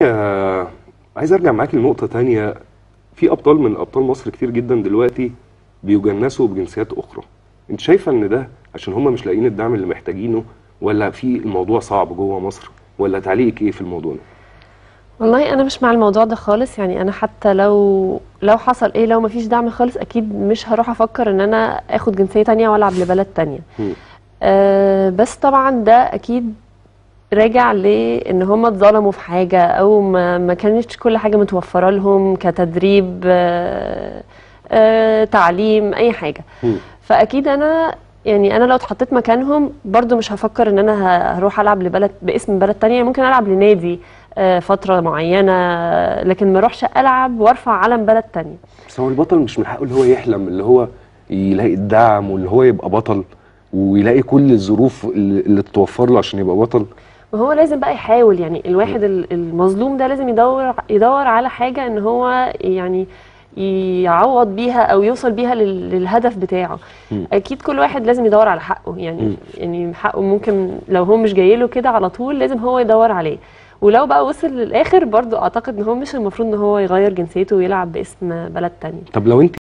آه، عايز ارجع معاك لنقطة تانية في ابطال من ابطال مصر كتير جدا دلوقتي بيجنسوا بجنسيات اخرى انت شايفة ان ده عشان هم مش لاقيين الدعم اللي محتاجينه ولا في الموضوع صعب جوه مصر ولا تعليقك ايه في الموضوع ده والله انا مش مع الموضوع ده خالص يعني انا حتى لو لو حصل ايه لو مفيش دعم خالص اكيد مش هروح افكر ان انا اخد جنسية تانية والعب لبلد تانية مم. أه بس طبعا ده اكيد راجع لان هم اتظلموا في حاجة او ما, ما كانتش كل حاجة متوفرة لهم كتدريب أه أه تعليم اي حاجة مم. فاكيد انا يعني انا لو اتحطيت مكانهم برضو مش هفكر ان انا ه- هروح العب لبلد باسم بلد تانية ممكن العب لنادي آه، فترة معينة لكن ما اروحش العب وارفع علم بلد تانية بس هو البطل مش من حقه اللي هو يحلم اللي هو يلاقي الدعم واللي هو يبقى بطل ويلاقي كل الظروف اللي اللي تتوفر له عشان يبقى بطل وهو لازم بقى يحاول يعني الواحد ال- المظلوم ده لازم يدور يدور على حاجة ان هو يعني يعوض بيها او يوصل بيها لل- للهدف بتاعه مم. اكيد كل واحد لازم يدور على حقه يعني مم. يعني حقه ممكن لو هو مش جاي له كده على طول لازم هو يدور عليه ولو بقى وصل للاخر برضو اعتقد ان هو مش المفروض ان هو يغير جنسيته ويلعب باسم بلد تانية طب لو انت